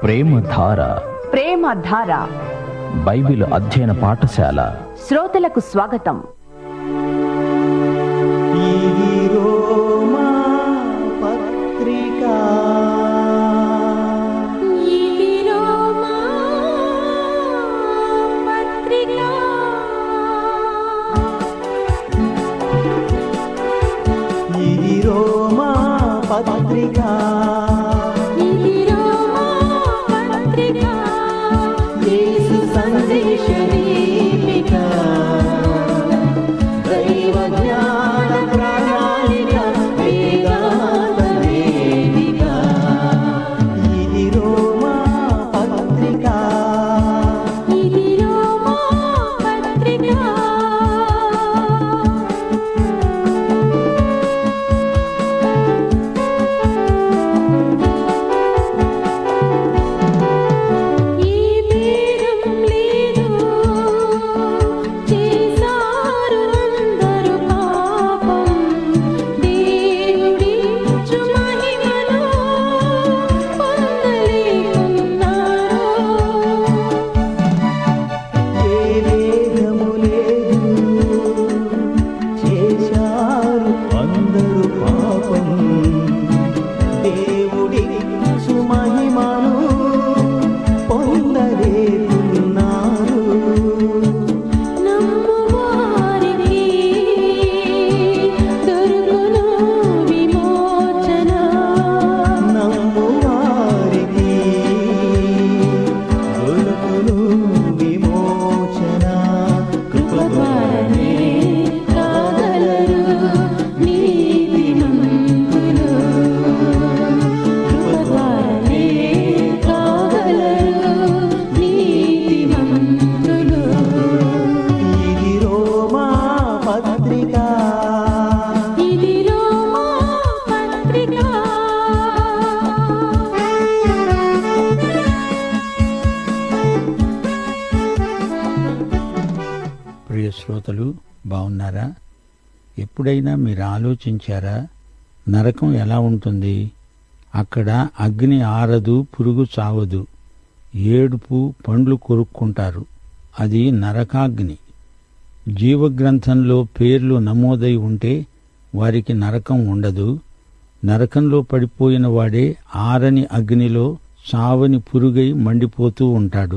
ప్రేమధార ప్రేమధార Bible అధ్యయన పాఠశాల శ్రోతలకు స్వాగతం ఇది రోమా పత్రిక ఇది రోమా పత్రిక ఇది రోమా పత్రిక ఇది రోమా పత్రిక యేసు సందేశ దీపిక దైవ జ్ఞాన ప్రణాళిక వేదాంత వేదిక ఇది రోమా పత్రిక ఇది రోమా పత్రిక ఈ భేదం లేదు చేసారు అందరు పాపం దేవుడి మహిమను పొందలేకున్నారు ఏ వేదము లేదు చేశారు అందరూ పాపం దేవుడి సుమహిమను పొందలేకున్నారు నమ్మువారికి దొరుకును విమోచన నమ్మువారికి దొరుకును విమోచన కృప ద్వారానే కాగలరు నీతిమంతులు కృప ద్వారానే కాగలరు నీతిమంతులు ఇది రోమా పత్రిక ఇది రోమా పత్రిక ప్రియ శ్రోతలు బాగున్నారా ఎప్పుడైనా మీరు ఆలోచించారా నరకం ఎలా ఉంటుంది అక్కడ అగ్ని ఆరదు పురుగు చావదు ఏడుపు పండ్లు కొరుక్కుంటారు అది నరకాగ్ని జీవగ్రంథంలో పేర్లు నమోదై ఉంటే వారికి నరకం ఉండదు నరకంలో పడిపోయిన వాడే ఆరని అగ్నిలో చావని పురుగై మండిపోతూ ఉంటాడు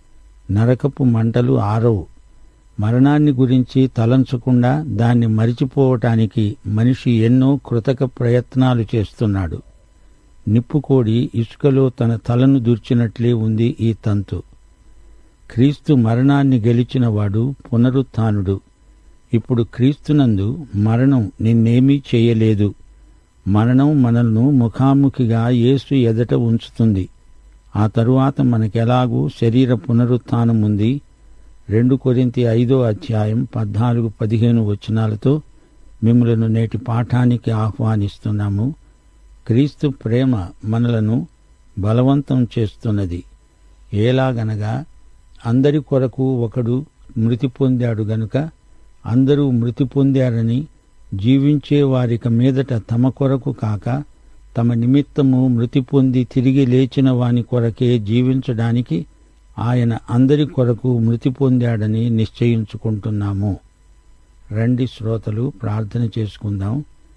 నరకపు మంటలు ఆరవు మరణాన్ని గురించి తలంచకుండా దాన్ని మరిచిపోవటానికి మనిషి ఎన్నో కృతక ప్రయత్నాలు చేస్తున్నాడు నిప్పుకోడి ఇసుకలో తన తలను దూర్చినట్లే ఉంది ఈ తంతు క్రీస్తు మరణాన్ని గెలిచినవాడు పునరుత్థానుడు ఇప్పుడు క్రీస్తునందు మరణం నిన్నేమీ చేయలేదు మరణం మనల్ని ముఖాముఖిగా యేసు ఎదట ఉంచుతుంది ఆ తరువాత మనకెలాగూ శరీర పునరుత్థానం ఉంది రెండు కొరింతి ఐదో అధ్యాయం పద్నాలుగు పదిహేను వచనాలతో మిమ్మలను నేటి పాఠానికి ఆహ్వానిస్తున్నాము క్రీస్తు ప్రేమ మనలను బలవంతం చేస్తున్నది ఎలాగనగా అందరి కొరకు ఒకడు మృతి పొందాడు గనుక అందరూ మృతి పొందారని జీవించే వారిక మీదట తమ కొరకు కాక తమ నిమిత్తము మృతి పొంది తిరిగి లేచిన వాని కొరకే జీవించడానికి ఆయన అందరి కొరకు మృతి పొందాడని నిశ్చయించుకుంటున్నాము రండి శ్రోతలు ప్రార్థన చేసుకుందాం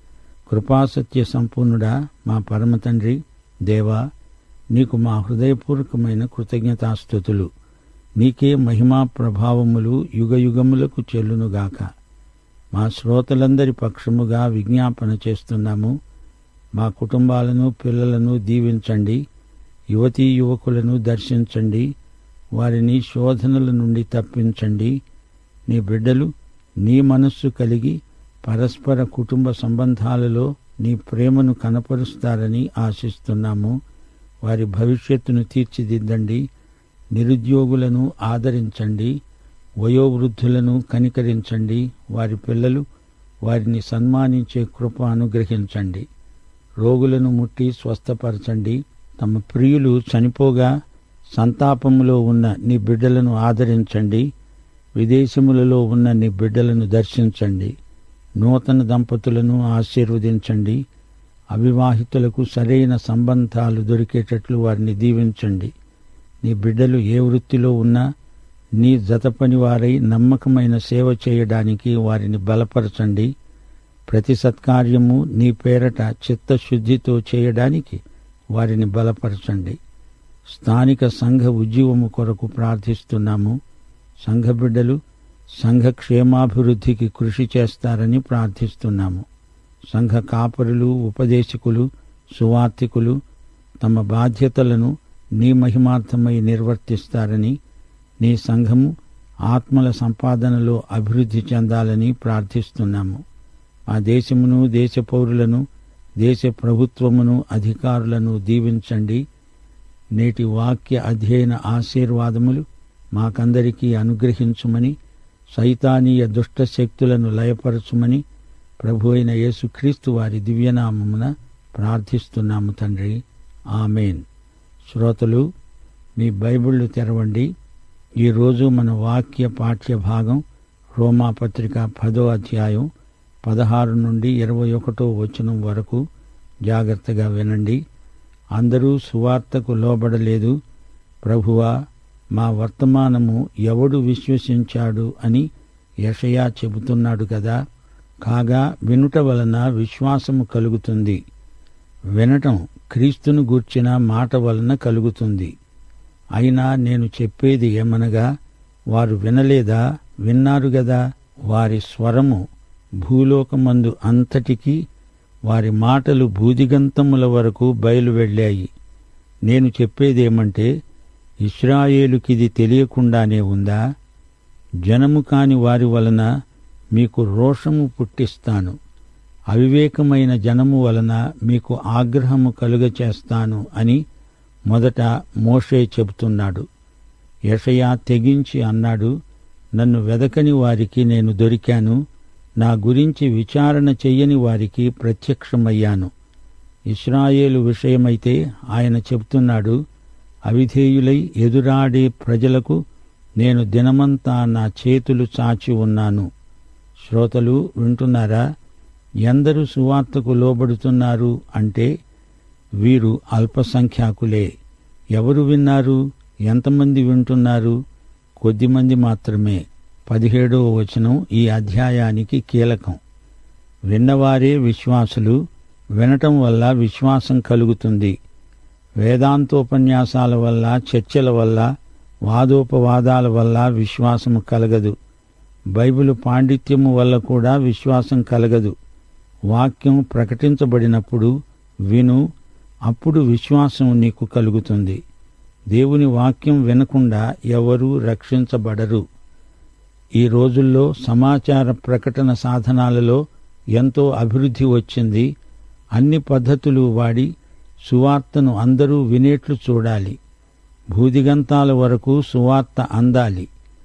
కృపాసత్య సంపూర్ణుడా మా పరమ తండ్రి దేవా నీకు మా హృదయపూర్వకమైన కృతజ్ఞతాస్థుతులు నీకే మహిమా ప్రభావములు యుగయుగములకు చెల్లునుగాక మా శ్రోతలందరి పక్షముగా విజ్ఞాపన చేస్తున్నాము మా కుటుంబాలను పిల్లలను దీవించండి యువతీ యువకులను దర్శించండి వారిని శోధనల నుండి తప్పించండి నీ బిడ్డలు నీ మనస్సు కలిగి పరస్పర కుటుంబ సంబంధాలలో నీ ప్రేమను కనపరుస్తారని ఆశిస్తున్నాము వారి భవిష్యత్తును తీర్చిదిద్దండి నిరుద్యోగులను ఆదరించండి వయోవృద్ధులను కనికరించండి వారి పిల్లలు వారిని సన్మానించే కృప అనుగ్రహించండి రోగులను ముట్టి స్వస్థపరచండి తమ ప్రియులు చనిపోగా సంతాపములో ఉన్న నీ బిడ్డలను ఆదరించండి విదేశములలో ఉన్న నీ బిడ్డలను దర్శించండి నూతన దంపతులను ఆశీర్వదించండి అవివాహితులకు సరైన సంబంధాలు దొరికేటట్లు వారిని దీవించండి నీ బిడ్డలు ఏ వృత్తిలో ఉన్నా నీ జతపని వారై నమ్మకమైన సేవ చేయడానికి వారిని బలపరచండి ప్రతి సత్కార్యము నీ పేరట చిత్తశుద్ధితో చేయడానికి వారిని బలపరచండి స్థానిక సంఘ ఉద్యమము కొరకు ప్రార్థిస్తున్నాము సంఘ బిడ్డలు సంఘ క్షేమాభివృద్ధికి కృషి చేస్తారని ప్రార్థిస్తున్నాము సంఘ కాపరులు ఉపదేశకులు సువార్థికులు తమ బాధ్యతలను నీ మహిమార్థమై నిర్వర్తిస్తారని నీ సంఘము ఆత్మల సంపాదనలో అభివృద్ధి చెందాలని ప్రార్థిస్తున్నాము ఆ దేశమును దేశ పౌరులను దేశ ప్రభుత్వమును అధికారులను దీవించండి నేటి వాక్య అధ్యయన ఆశీర్వాదములు మాకందరికీ అనుగ్రహించుమని సైతానీయ దుష్ట శక్తులను లయపరచుమని ప్రభు అయిన యేసుక్రీస్తు వారి దివ్యనామమున ప్రార్థిస్తున్నాము తండ్రి ఆమెన్ శ్రోతలు మీ బైబిళ్ళు తెరవండి ఈరోజు మన వాక్య పాఠ్య భాగం రోమాపత్రిక పదో అధ్యాయం పదహారు నుండి ఇరవై ఒకటో వచనం వరకు జాగ్రత్తగా వినండి అందరూ సువార్తకు లోబడలేదు ప్రభువా మా వర్తమానము ఎవడు విశ్వసించాడు అని యషయా చెబుతున్నాడు కదా కాగా వినుట వలన విశ్వాసము కలుగుతుంది వినటం క్రీస్తును గూర్చిన మాట వలన కలుగుతుంది అయినా నేను చెప్పేది ఏమనగా వారు వినలేదా విన్నారు గదా వారి స్వరము భూలోకమందు అంతటికీ వారి మాటలు భూదిగంతముల వరకు బయలు వెళ్ళాయి నేను చెప్పేదేమంటే ఇస్రాయేలుకిది తెలియకుండానే ఉందా జనము కాని వారి వలన మీకు రోషము పుట్టిస్తాను అవివేకమైన జనము వలన మీకు ఆగ్రహము కలుగచేస్తాను అని మొదట మోషే చెబుతున్నాడు యషయా తెగించి అన్నాడు నన్ను వెదకని వారికి నేను దొరికాను నా గురించి విచారణ చెయ్యని వారికి ప్రత్యక్షమయ్యాను ఇస్రాయేలు విషయమైతే ఆయన చెబుతున్నాడు అవిధేయులై ఎదురాడే ప్రజలకు నేను దినమంతా నా చేతులు చాచి ఉన్నాను శ్రోతలు వింటున్నారా ఎందరు సువార్తకు లోబడుతున్నారు అంటే వీరు అల్పసంఖ్యాకులే ఎవరు విన్నారు ఎంతమంది వింటున్నారు కొద్దిమంది మాత్రమే పదిహేడవ వచనం ఈ అధ్యాయానికి కీలకం విన్నవారే విశ్వాసులు వినటం వల్ల విశ్వాసం కలుగుతుంది వేదాంతోపన్యాసాల వల్ల చర్చల వల్ల వాదోపవాదాల వల్ల విశ్వాసము కలగదు బైబిల్ పాండిత్యము వల్ల కూడా విశ్వాసం కలగదు వాక్యం ప్రకటించబడినప్పుడు విను అప్పుడు విశ్వాసం నీకు కలుగుతుంది దేవుని వాక్యం వినకుండా ఎవరూ రక్షించబడరు ఈ రోజుల్లో సమాచార ప్రకటన సాధనాలలో ఎంతో అభివృద్ధి వచ్చింది అన్ని పద్ధతులు వాడి సువార్తను అందరూ వినేట్లు చూడాలి భూదిగంతాల వరకు సువార్త అందాలి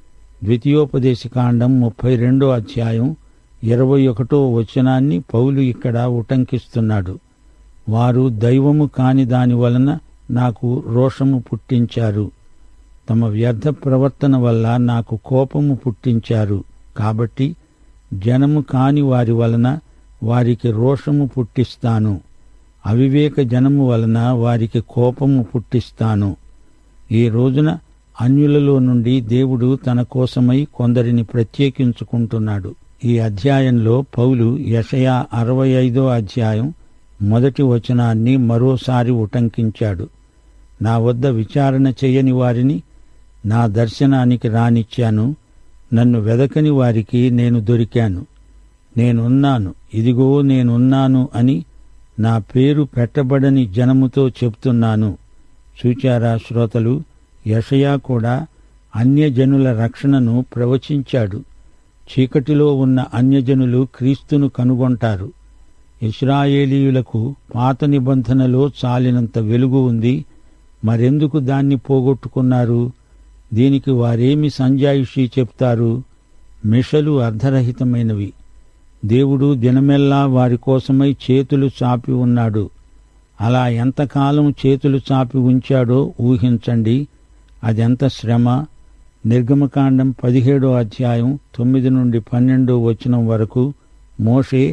ద్వితీయోపదేశకాండం ముప్పై రెండో అధ్యాయం ఇరవై ఒకటో వచనాన్ని పౌలు ఇక్కడ ఉటంకిస్తున్నాడు వారు దైవము కాని దాని వలన నాకు రోషము పుట్టించారు తమ వ్యర్థ ప్రవర్తన వల్ల నాకు కోపము పుట్టించారు కాబట్టి జనము కాని వారి వలన వారికి రోషము పుట్టిస్తాను అవివేక జనము వలన వారికి కోపము పుట్టిస్తాను ఈ రోజున అన్యులలో నుండి దేవుడు తన కోసమై కొందరిని ప్రత్యేకించుకుంటున్నాడు ఈ అధ్యాయంలో పౌలు యషయా అరవై ఐదో అధ్యాయం మొదటి వచనాన్ని మరోసారి ఉటంకించాడు నా వద్ద విచారణ చేయని వారిని నా దర్శనానికి రానిచ్చాను నన్ను వెదకని వారికి నేను దొరికాను నేనున్నాను ఇదిగో నేనున్నాను అని నా పేరు పెట్టబడని జనముతో చెప్తున్నాను చూచారా శ్రోతలు యషయా కూడా అన్యజనుల రక్షణను ప్రవచించాడు చీకటిలో ఉన్న అన్యజనులు క్రీస్తును కనుగొంటారు ఇస్రాయేలీయులకు పాత నిబంధనలో చాలినంత వెలుగు ఉంది మరెందుకు దాన్ని పోగొట్టుకున్నారు దీనికి వారేమి సంజాయిషి చెప్తారు మిషలు అర్ధరహితమైనవి దేవుడు దినమెల్లా వారి కోసమై చేతులు చాపి ఉన్నాడు అలా ఎంతకాలం చేతులు చాపి ఉంచాడో ఊహించండి అదెంత శ్రమ నిర్గమకాండం పదిహేడో అధ్యాయం తొమ్మిది నుండి పన్నెండో వచనం వరకు మోషే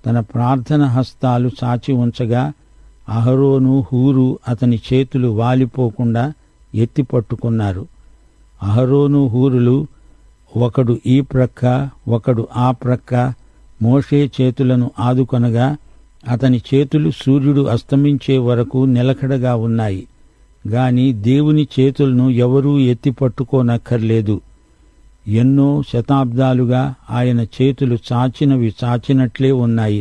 తన ప్రార్థన హస్తాలు చాచి ఉంచగా అహరోను హూరు అతని చేతులు వాలిపోకుండా ఎత్తి పట్టుకున్నారు అహరోను హూరులు ఒకడు ఈ ప్రక్క ఒకడు ఆ ప్రక్క మోషే చేతులను ఆదుకొనగా అతని చేతులు సూర్యుడు అస్తమించే వరకు నిలకడగా ఉన్నాయి గాని దేవుని చేతులను ఎవరూ ఎత్తి పట్టుకోనక్కర్లేదు ఎన్నో శతాబ్దాలుగా ఆయన చేతులు చాచినవి చాచినట్లే ఉన్నాయి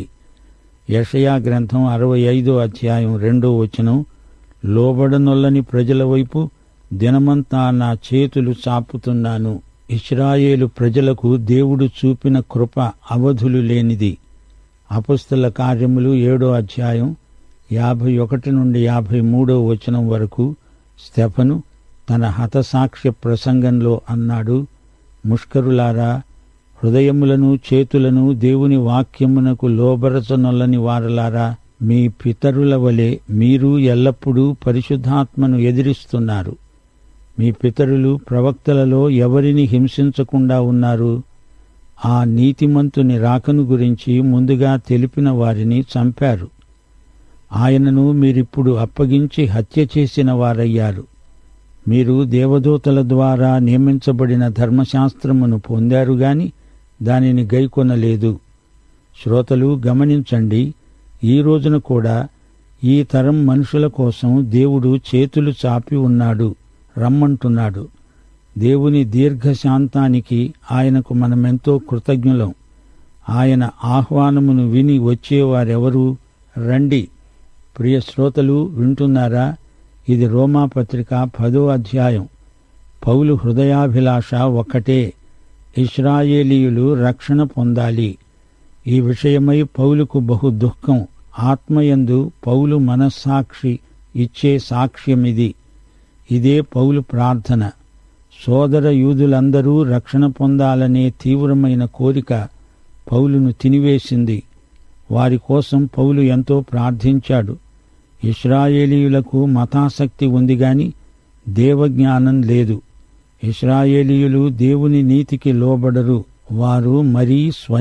యషయా గ్రంథం అరవై ఐదో అధ్యాయం రెండో వచనం లోబడనొల్లని ప్రజల వైపు దినమంతా నా చేతులు చాపుతున్నాను ఇస్రాయేలు ప్రజలకు దేవుడు చూపిన కృప అవధులు లేనిది అపస్తుల కార్యములు ఏడో అధ్యాయం యాభై ఒకటి నుండి యాభై మూడో వచనం వరకు స్టెఫను తన హతసాక్ష్య ప్రసంగంలో అన్నాడు ముష్కరులారా హృదయములను చేతులను దేవుని వాక్యమునకు లోబరచనొల్లని వారలారా మీ పితరుల వలె మీరు ఎల్లప్పుడూ పరిశుద్ధాత్మను ఎదిరిస్తున్నారు మీ పితరులు ప్రవక్తలలో ఎవరిని హింసించకుండా ఉన్నారు ఆ నీతిమంతుని రాకను గురించి ముందుగా తెలిపిన వారిని చంపారు ఆయనను మీరిప్పుడు అప్పగించి హత్య చేసిన వారయ్యారు మీరు దేవదూతల ద్వారా నియమించబడిన ధర్మశాస్త్రమును పొందారు గాని దానిని గైకొనలేదు శ్రోతలు గమనించండి ఈ రోజున కూడా ఈ తరం మనుషుల కోసం దేవుడు చేతులు చాపి ఉన్నాడు రమ్మంటున్నాడు దేవుని దీర్ఘశాంతానికి ఆయనకు మనమెంతో కృతజ్ఞులం ఆయన ఆహ్వానమును విని వచ్చేవారెవరు రండి ప్రియ శ్రోతలు వింటున్నారా ఇది రోమాపత్రిక పదో అధ్యాయం పౌలు హృదయాభిలాష ఒక్కటే ఇస్రాయేలీయులు రక్షణ పొందాలి ఈ విషయమై పౌలుకు బహు దుఃఖం ఆత్మయందు పౌలు మనస్సాక్షి ఇచ్చే సాక్ష్యమిది ఇదే పౌలు ప్రార్థన సోదర యూదులందరూ రక్షణ పొందాలనే తీవ్రమైన కోరిక పౌలును తినివేసింది వారి కోసం పౌలు ఎంతో ప్రార్థించాడు ఇస్రాయేలీయులకు మతాసక్తి ఉంది గాని దేవజ్ఞానం లేదు ఇస్రాయేలీయులు దేవుని నీతికి లోబడరు వారు మరీ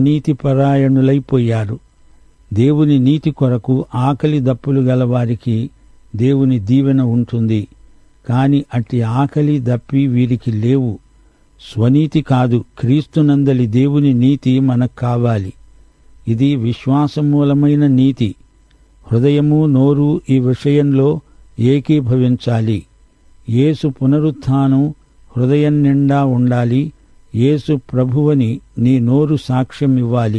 స్వనీతిపరాయణులైపోయారు దేవుని నీతి కొరకు ఆకలి దప్పులు గల వారికి దేవుని దీవెన ఉంటుంది కాని అట్టి ఆకలి దప్పి వీరికి లేవు స్వనీతి కాదు క్రీస్తునందలి దేవుని నీతి మనకు కావాలి ఇది విశ్వాసమూలమైన నీతి హృదయము నోరు ఈ విషయంలో ఏకీభవించాలి యేసు పునరుత్థానం హృదయం నిండా ఉండాలి యేసు ప్రభువని నీ నోరు సాక్ష్యం ఇవ్వాలి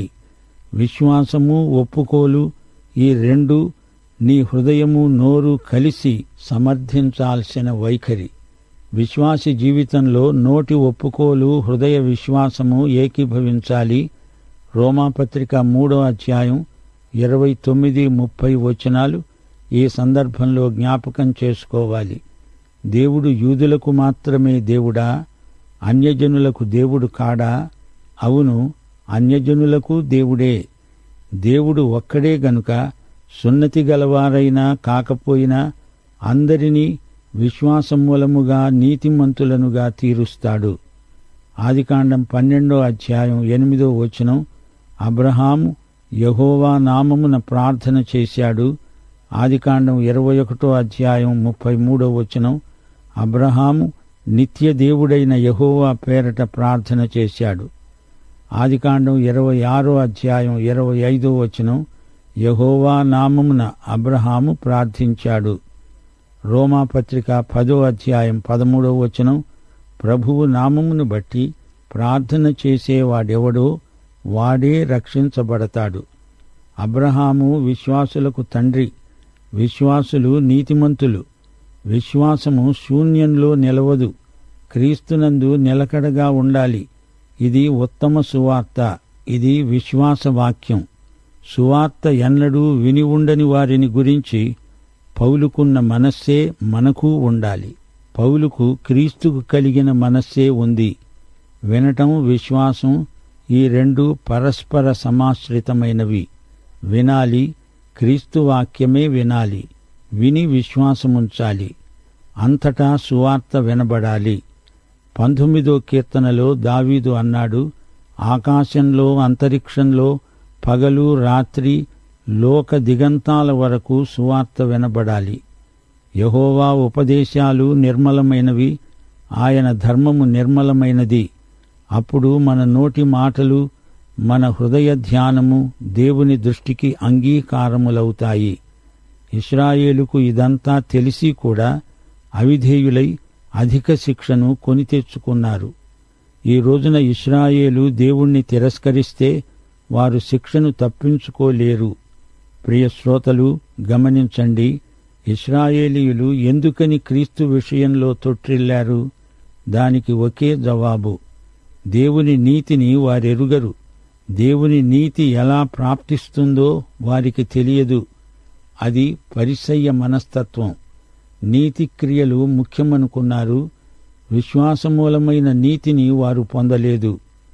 విశ్వాసము ఒప్పుకోలు ఈ రెండు నీ హృదయము నోరు కలిసి సమర్థించాల్సిన వైఖరి విశ్వాసి జీవితంలో నోటి ఒప్పుకోలు హృదయ విశ్వాసము ఏకీభవించాలి రోమాపత్రిక మూడో అధ్యాయం ఇరవై తొమ్మిది ముప్పై వచనాలు ఈ సందర్భంలో జ్ఞాపకం చేసుకోవాలి దేవుడు యూదులకు మాత్రమే దేవుడా అన్యజనులకు దేవుడు కాడా అవును అన్యజనులకు దేవుడే దేవుడు ఒక్కడే గనుక సున్నతి గలవారైనా కాకపోయినా అందరినీ విశ్వాసమూలముగా నీతిమంతులనుగా తీరుస్తాడు ఆదికాండం పన్నెండో అధ్యాయం ఎనిమిదో వచనం అబ్రహాము యహోవా నామమున ప్రార్థన చేశాడు ఆదికాండం ఇరవై ఒకటో అధ్యాయం ముప్పై మూడో వచనం అబ్రహాము నిత్య దేవుడైన యహోవా పేరట ప్రార్థన చేశాడు ఆదికాండం ఇరవై ఆరో అధ్యాయం ఇరవై ఐదో వచనం యహోవా నామమున అబ్రహాము ప్రార్థించాడు రోమాపత్రిక పదో అధ్యాయం పదమూడో వచనం ప్రభువు నామమును బట్టి ప్రార్థన చేసేవాడెవడో వాడే రక్షించబడతాడు అబ్రహాము విశ్వాసులకు తండ్రి విశ్వాసులు నీతిమంతులు విశ్వాసము శూన్యంలో నిలవదు క్రీస్తునందు నిలకడగా ఉండాలి ఇది ఉత్తమ సువార్త ఇది విశ్వాస వాక్యం సువార్త ఎన్నడూ విని ఉండని వారిని గురించి పౌలుకున్న మనస్సే మనకు ఉండాలి పౌలుకు క్రీస్తుకు కలిగిన మనస్సే ఉంది వినటం విశ్వాసం ఈ రెండు పరస్పర సమాశ్రితమైనవి వినాలి క్రీస్తు వాక్యమే వినాలి విని విశ్వాసముంచాలి అంతటా సువార్త వినబడాలి పంతొమ్మిదో కీర్తనలో దావీదు అన్నాడు ఆకాశంలో అంతరిక్షంలో పగలు రాత్రి లోక దిగంతాల వరకు సువార్త వినబడాలి యహోవా ఉపదేశాలు నిర్మలమైనవి ఆయన ధర్మము నిర్మలమైనది అప్పుడు మన నోటి మాటలు మన హృదయ ధ్యానము దేవుని దృష్టికి అంగీకారములవుతాయి ఇస్రాయేలుకు ఇదంతా తెలిసి కూడా అవిధేయులై అధిక శిక్షను కొని తెచ్చుకున్నారు ఈ రోజున ఇస్రాయేలు దేవుణ్ణి తిరస్కరిస్తే వారు శిక్షను తప్పించుకోలేరు ప్రియ శ్రోతలు గమనించండి ఇస్రాయేలీయులు ఎందుకని క్రీస్తు విషయంలో తొట్టిల్లారు దానికి ఒకే జవాబు దేవుని నీతిని వారెరుగరు దేవుని నీతి ఎలా ప్రాప్తిస్తుందో వారికి తెలియదు అది పరిసయ్య మనస్తత్వం నీతి క్రియలు ముఖ్యమనుకున్నారు విశ్వాసమూలమైన నీతిని వారు పొందలేదు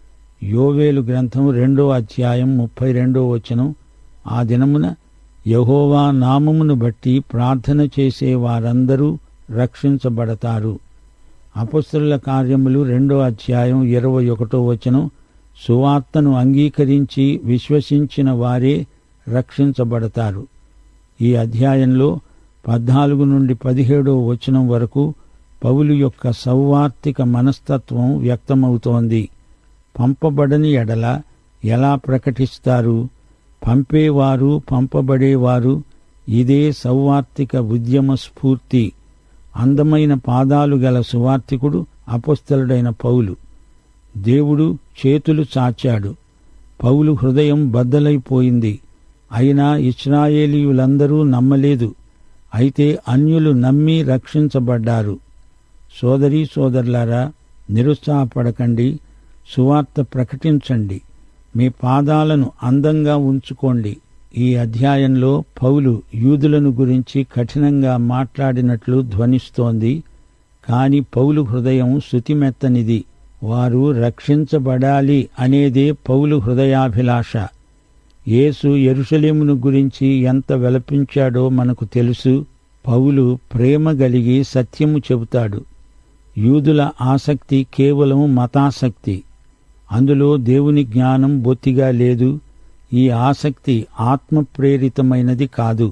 యోవేలు గ్రంథం రెండో అధ్యాయం ముప్పై రెండో వచనం ఆ దినమున యహోవా నామమును బట్టి ప్రార్థన చేసే వారందరూ రక్షించబడతారు అపస్తుల కార్యములు రెండో అధ్యాయం ఇరవై ఒకటో వచనం సువార్తను అంగీకరించి విశ్వసించిన వారే రక్షించబడతారు ఈ అధ్యాయంలో పద్నాలుగు నుండి పదిహేడో వచనం వరకు పౌలు యొక్క సౌవార్తిక మనస్తత్వం వ్యక్తమవుతోంది పంపబడని ఎడల ఎలా ప్రకటిస్తారు పంపేవారు పంపబడేవారు ఇదే సౌవార్తిక ఉద్యమ స్ఫూర్తి అందమైన పాదాలు గల సువార్తికుడు అపస్థలుడైన పౌలు దేవుడు చేతులు చాచాడు పౌలు హృదయం బద్దలైపోయింది అయినా ఇస్రాయేలీయులందరూ నమ్మలేదు అయితే అన్యులు నమ్మి రక్షించబడ్డారు సోదరీ సోదరులారా నిరుత్సాహపడకండి సువార్త ప్రకటించండి మీ పాదాలను అందంగా ఉంచుకోండి ఈ అధ్యాయంలో పౌలు యూదులను గురించి కఠినంగా మాట్లాడినట్లు ధ్వనిస్తోంది కాని పౌలు హృదయం శృతిమెత్తనిది వారు రక్షించబడాలి అనేదే పౌలు హృదయాభిలాష యేసు ఎరుషలేమును గురించి ఎంత విలపించాడో మనకు తెలుసు పౌలు ప్రేమ గలిగి సత్యము చెబుతాడు యూదుల ఆసక్తి కేవలం మతాసక్తి అందులో దేవుని జ్ఞానం బొత్తిగా లేదు ఈ ఆసక్తి ఆత్మప్రేరితమైనది కాదు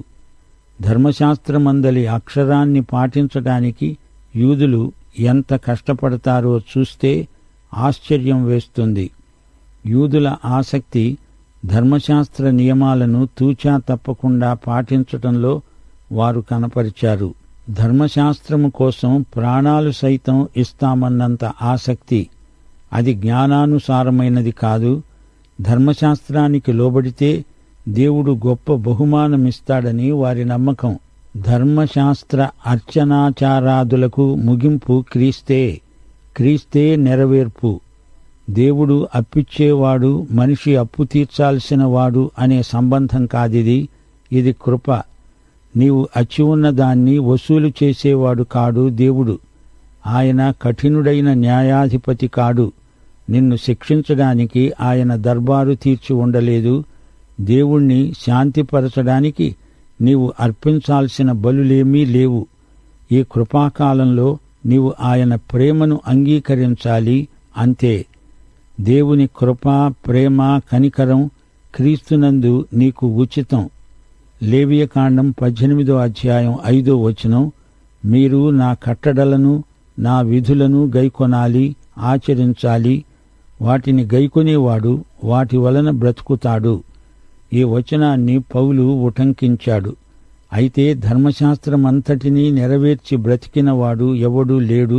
ధర్మశాస్త్రమందలి అక్షరాన్ని పాటించడానికి యూదులు ఎంత కష్టపడతారో చూస్తే ఆశ్చర్యం వేస్తుంది యూదుల ఆసక్తి ధర్మశాస్త్ర నియమాలను తూచా తప్పకుండా పాటించటంలో వారు కనపరిచారు ధర్మశాస్త్రము కోసం ప్రాణాలు సైతం ఇస్తామన్నంత ఆసక్తి అది జ్ఞానానుసారమైనది కాదు ధర్మశాస్త్రానికి లోబడితే దేవుడు గొప్ప బహుమానమిస్తాడని వారి నమ్మకం ధర్మశాస్త్ర అర్చనాచారాదులకు ముగింపు క్రీస్తే క్రీస్తే నెరవేర్పు దేవుడు అప్పిచ్చేవాడు మనిషి అప్పు తీర్చాల్సిన వాడు అనే సంబంధం కాదిది ఇది కృప నీవు అచ్చి ఉన్న దాన్ని వసూలు చేసేవాడు కాడు దేవుడు ఆయన కఠినుడైన న్యాయాధిపతి కాడు నిన్ను శిక్షించడానికి ఆయన దర్బారు తీర్చి ఉండలేదు దేవుణ్ణి శాంతిపరచడానికి నీవు అర్పించాల్సిన బలులేమీ లేవు ఈ కృపాకాలంలో నీవు ఆయన ప్రేమను అంగీకరించాలి అంతే దేవుని కృప ప్రేమ కనికరం క్రీస్తునందు నీకు ఉచితం లేవియకాండం పద్దెనిమిదో అధ్యాయం ఐదో వచనం మీరు నా కట్టడలను నా విధులను గైకొనాలి ఆచరించాలి వాటిని గైకొనేవాడు వాటి వలన బ్రతుకుతాడు ఈ వచనాన్ని పౌలు ఉటంకించాడు అయితే ధర్మశాస్త్రమంతటినీ నెరవేర్చి బ్రతికినవాడు ఎవడూ లేడు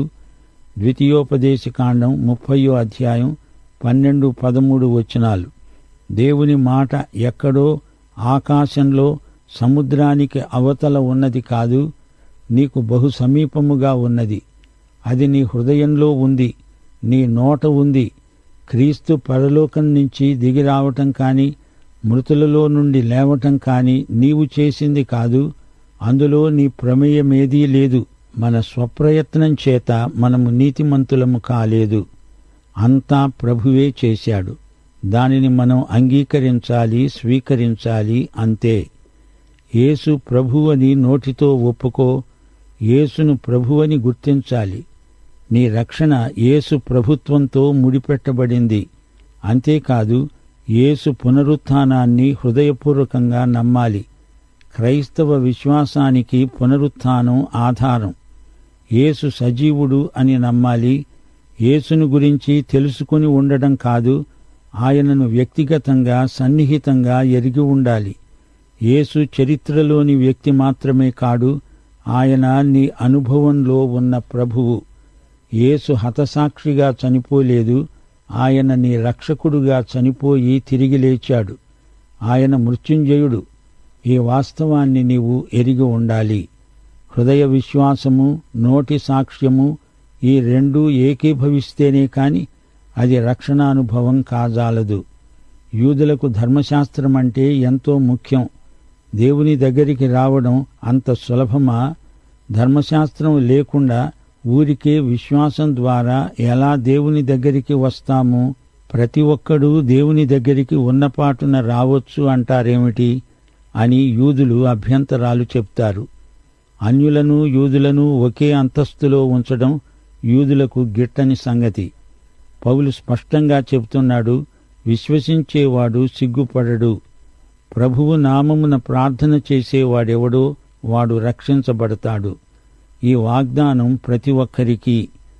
ద్వితీయోపదేశకాండం ముప్పయో అధ్యాయం పన్నెండు పదమూడు వచనాలు దేవుని మాట ఎక్కడో ఆకాశంలో సముద్రానికి అవతల ఉన్నది కాదు నీకు బహు సమీపముగా ఉన్నది అది నీ హృదయంలో ఉంది నీ నోట ఉంది క్రీస్తు పరలోకం నుంచి దిగి రావటం కాని మృతులలో నుండి లేవటం కాని నీవు చేసింది కాదు అందులో నీ ప్రమేయమేదీ లేదు మన స్వప్రయత్నం చేత మనము నీతిమంతులము కాలేదు అంతా ప్రభువే చేశాడు దానిని మనం అంగీకరించాలి స్వీకరించాలి అంతే యేసు ప్రభువని నోటితో ఒప్పుకో యేసును ప్రభువని గుర్తించాలి నీ రక్షణ యేసు ప్రభుత్వంతో ముడిపెట్టబడింది అంతేకాదు యేసు పునరుత్థానాన్ని హృదయపూర్వకంగా నమ్మాలి క్రైస్తవ విశ్వాసానికి పునరుత్థానం ఆధారం యేసు సజీవుడు అని నమ్మాలి యేసును గురించి తెలుసుకుని ఉండడం కాదు ఆయనను వ్యక్తిగతంగా సన్నిహితంగా ఎరిగి ఉండాలి యేసు చరిత్రలోని వ్యక్తి మాత్రమే కాడు ఆయన నీ అనుభవంలో ఉన్న ప్రభువు యేసు హతసాక్షిగా చనిపోలేదు ఆయన నీ రక్షకుడుగా చనిపోయి తిరిగి లేచాడు ఆయన మృత్యుంజయుడు ఈ వాస్తవాన్ని నీవు ఎరిగి ఉండాలి హృదయ విశ్వాసము నోటి సాక్ష్యము ఈ రెండూ ఏకీభవిస్తేనే కాని అది రక్షణానుభవం కాజాలదు యూదులకు ధర్మశాస్త్రం అంటే ఎంతో ముఖ్యం దేవుని దగ్గరికి రావడం అంత సులభమా ధర్మశాస్త్రం లేకుండా ఊరికే విశ్వాసం ద్వారా ఎలా దేవుని దగ్గరికి వస్తాము ప్రతి ఒక్కడూ దేవుని దగ్గరికి ఉన్నపాటున రావచ్చు అంటారేమిటి అని యూదులు అభ్యంతరాలు చెప్తారు అన్యులను యూదులను ఒకే అంతస్తులో ఉంచడం యూదులకు గిట్టని సంగతి పౌలు స్పష్టంగా చెప్తున్నాడు విశ్వసించేవాడు సిగ్గుపడడు ప్రభువు నామమున ప్రార్థన చేసేవాడెవడో వాడు రక్షించబడతాడు ఈ వాగ్దానం ప్రతి ఒక్కరికి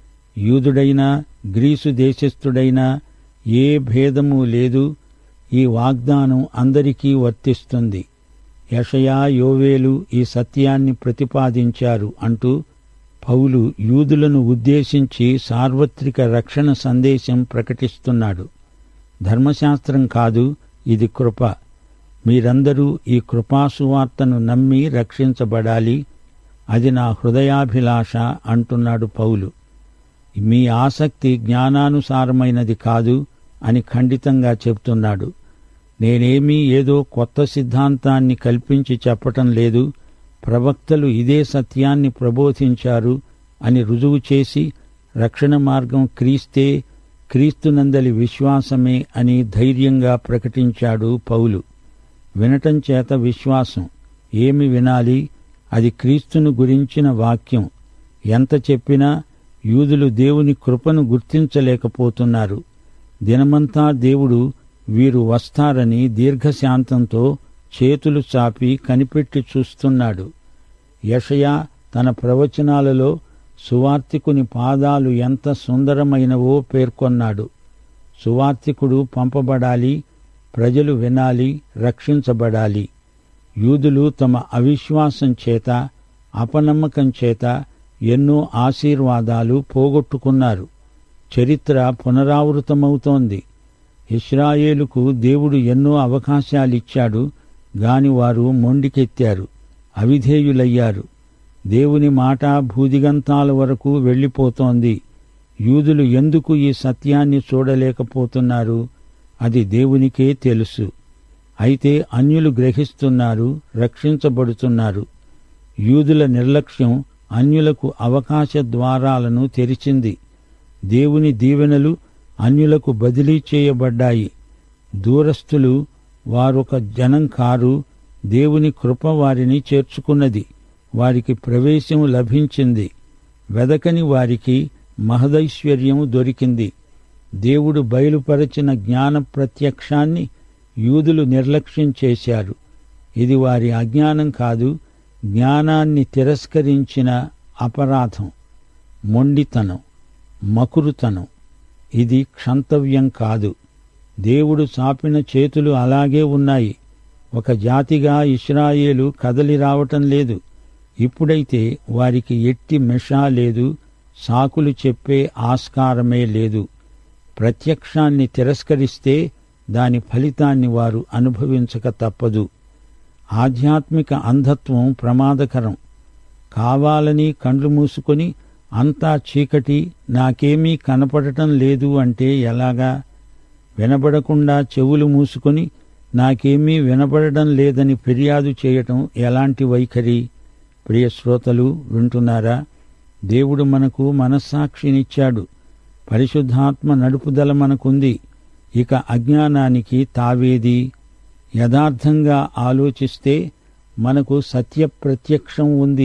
యూదుడైనా గ్రీసు దేశస్థుడైనా ఏ భేదము లేదు ఈ వాగ్దానం అందరికీ వర్తిస్తుంది యషయా యోవేలు ఈ సత్యాన్ని ప్రతిపాదించారు అంటూ పౌలు యూదులను ఉద్దేశించి సార్వత్రిక రక్షణ సందేశం ప్రకటిస్తున్నాడు ధర్మశాస్త్రం కాదు ఇది కృప మీరందరూ ఈ కృపాసువార్తను నమ్మి రక్షించబడాలి అది నా హృదయాభిలాష అంటున్నాడు పౌలు మీ ఆసక్తి జ్ఞానానుసారమైనది కాదు అని ఖండితంగా చెప్తున్నాడు నేనేమీ ఏదో కొత్త సిద్ధాంతాన్ని కల్పించి చెప్పటం లేదు ప్రవక్తలు ఇదే సత్యాన్ని ప్రబోధించారు అని రుజువు చేసి రక్షణ మార్గం క్రీస్తే క్రీస్తునందలి విశ్వాసమే అని ధైర్యంగా ప్రకటించాడు పౌలు వినటం చేత విశ్వాసం ఏమి వినాలి అది క్రీస్తును గురించిన వాక్యం ఎంత చెప్పినా యూదులు దేవుని కృపను గుర్తించలేకపోతున్నారు దినమంతా దేవుడు వీరు వస్తారని దీర్ఘశాంతంతో చేతులు చాపి కనిపెట్టి చూస్తున్నాడు యషయా తన ప్రవచనాలలో సువార్తికుని పాదాలు ఎంత సుందరమైనవో పేర్కొన్నాడు సువార్తికుడు పంపబడాలి ప్రజలు వినాలి రక్షించబడాలి యూదులు తమ అవిశ్వాసం చేత అపనమ్మకం చేత ఎన్నో ఆశీర్వాదాలు పోగొట్టుకున్నారు చరిత్ర పునరావృతమవుతోంది ఇస్రాయేలుకు దేవుడు ఎన్నో అవకాశాలిచ్చాడు గాని వారు మొండికెత్తారు అవిధేయులయ్యారు దేవుని మాట భూదిగంతాల వరకు వెళ్ళిపోతోంది యూదులు ఎందుకు ఈ సత్యాన్ని చూడలేకపోతున్నారు అది దేవునికే తెలుసు అయితే అన్యులు గ్రహిస్తున్నారు రక్షించబడుతున్నారు యూదుల నిర్లక్ష్యం అన్యులకు అవకాశ ద్వారాలను తెరిచింది దేవుని దీవెనలు అన్యులకు బదిలీ చేయబడ్డాయి దూరస్థులు వారొక జనం కారు దేవుని కృప వారిని చేర్చుకున్నది వారికి ప్రవేశం లభించింది వెదకని వారికి మహదైశ్వర్యం దొరికింది దేవుడు బయలుపరచిన జ్ఞాన ప్రత్యక్షాన్ని యూదులు నిర్లక్ష్యం చేశారు ఇది వారి అజ్ఞానం కాదు జ్ఞానాన్ని తిరస్కరించిన అపరాధం మొండితనం మకురుతనం ఇది క్షంతవ్యం కాదు దేవుడు చాపిన చేతులు అలాగే ఉన్నాయి ఒక జాతిగా ఇస్రాయేలు కదలి రావటం లేదు ఇప్పుడైతే వారికి ఎట్టి మెషా లేదు సాకులు చెప్పే ఆస్కారమే లేదు ప్రత్యక్షాన్ని తిరస్కరిస్తే దాని ఫలితాన్ని వారు అనుభవించక తప్పదు ఆధ్యాత్మిక అంధత్వం ప్రమాదకరం కావాలని కండ్లు మూసుకొని అంతా చీకటి నాకేమీ కనపడటం లేదు అంటే ఎలాగా వినబడకుండా చెవులు మూసుకొని నాకేమీ వినబడడం లేదని ఫిర్యాదు చేయటం ఎలాంటి వైఖరి ప్రియ శ్రోతలు వింటున్నారా దేవుడు మనకు మనస్సాక్షినిచ్చాడు పరిశుద్ధాత్మ నడుపుదల మనకుంది ఇక అజ్ఞానానికి తావేది యథార్థంగా ఆలోచిస్తే మనకు సత్య ప్రత్యక్షం ఉంది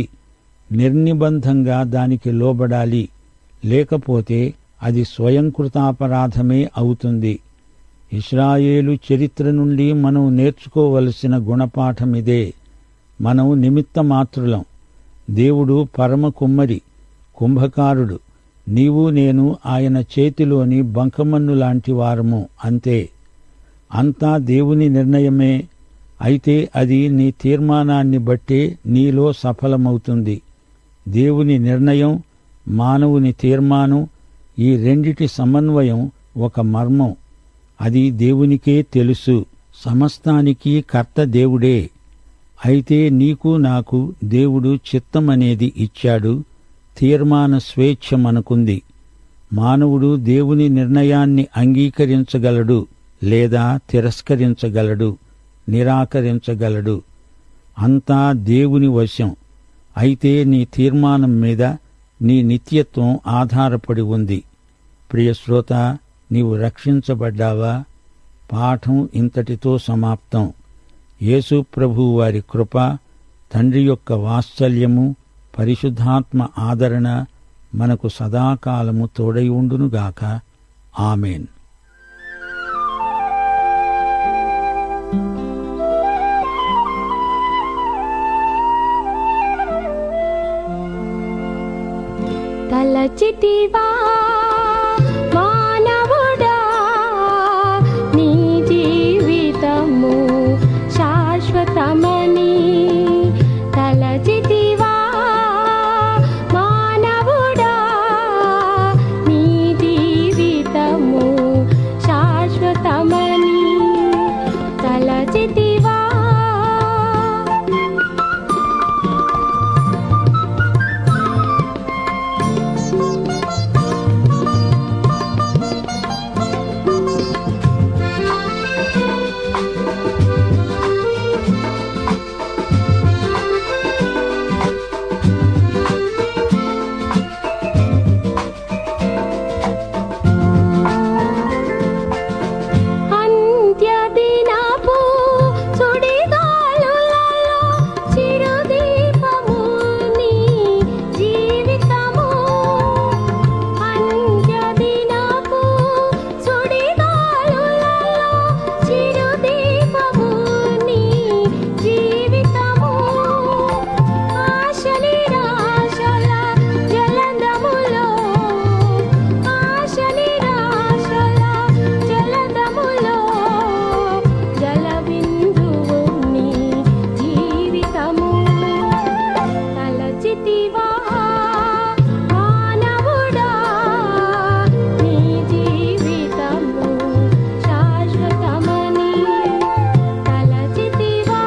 నిర్నిబంధంగా దానికి లోబడాలి లేకపోతే అది స్వయంకృతాపరాధమే అవుతుంది ఇస్రాయేలు చరిత్ర నుండి మనం నేర్చుకోవలసిన గుణపాఠమిదే మనం నిమిత్త మాత్రులం దేవుడు పరమ కుమ్మరి కుంభకారుడు నీవు నేను ఆయన చేతిలోని బంకమన్ను లాంటి వారము అంతే అంతా దేవుని నిర్ణయమే అయితే అది నీ తీర్మానాన్ని బట్టే నీలో సఫలమవుతుంది దేవుని నిర్ణయం మానవుని తీర్మానం ఈ రెండిటి సమన్వయం ఒక మర్మం అది దేవునికే తెలుసు సమస్తానికి కర్త దేవుడే అయితే నీకు నాకు దేవుడు చిత్తమనేది ఇచ్చాడు తీర్మాన స్వేచ్ఛ మనకుంది మానవుడు దేవుని నిర్ణయాన్ని అంగీకరించగలడు లేదా తిరస్కరించగలడు నిరాకరించగలడు అంతా దేవుని వశం అయితే నీ తీర్మానం మీద నీ నిత్యత్వం ఆధారపడి ఉంది ప్రియశ్రోత నీవు రక్షించబడ్డావా పాఠం ఇంతటితో సమాప్తం యేసు ప్రభు వారి కృప తండ్రి యొక్క వాత్సల్యము పరిశుద్ధాత్మ ఆదరణ మనకు సదాకాలము తోడై ఉండునుగాక ఆమెన్ తలచితివా మానవుడా నీ జీవితము శాశ్వతమని తలచితివా మానవుడా నీ జీవితము శాశ్వతమని తలచితివా అంత్యదినపు సుడిగాలులలో చిరుదీపము నీ జీవితము అంత్యదినపు సుడిగాలులలో చిరుదీపము నీ జీవితము ఆశ నిరాశల జలదములో ఆశ నిరాశల జలదములో జలబిందువు నీ జీవితము తలచితివా మానవుడా నీ జీవితము శాశ్వతమని తలచితివా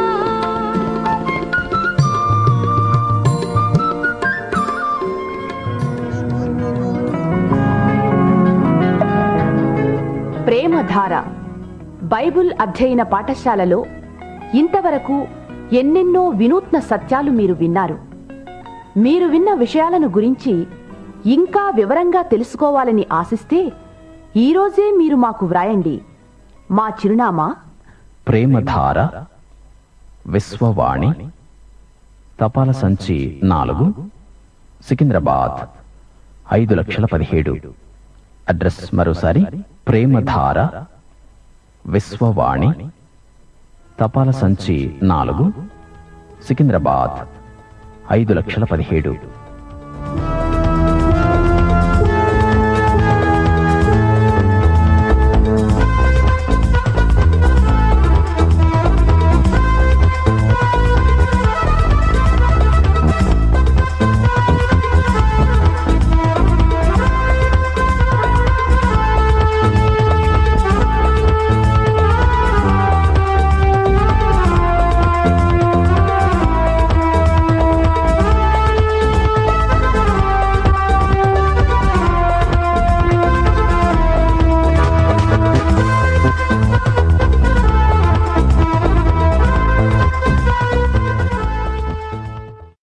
ప్రేమధార బైబుల్ అధ్యయన పాఠశాలలో ఇంతవరకు ఎన్నెన్నో వినూత్న సత్యాలు మీరు విన్నారు మీరు విన్న విషయాలను గురించి ఇంకా వివరంగా తెలుసుకోవాలని ఆశిస్తే ఈరోజే మీరు మాకు వ్రాయండి మా చిరునామా ప్రేమధార విశ్వవాణి తపాల సంచి నాలుగు సికింద్రాబాద్ ఐదు లక్షల పదిహేడు అడ్రస్ మరోసారి ప్రేమధార విశ్వవాణి తపాల సంచి నాలుగు సికింద్రాబాద్ ఐదు లక్షల పదిహేడు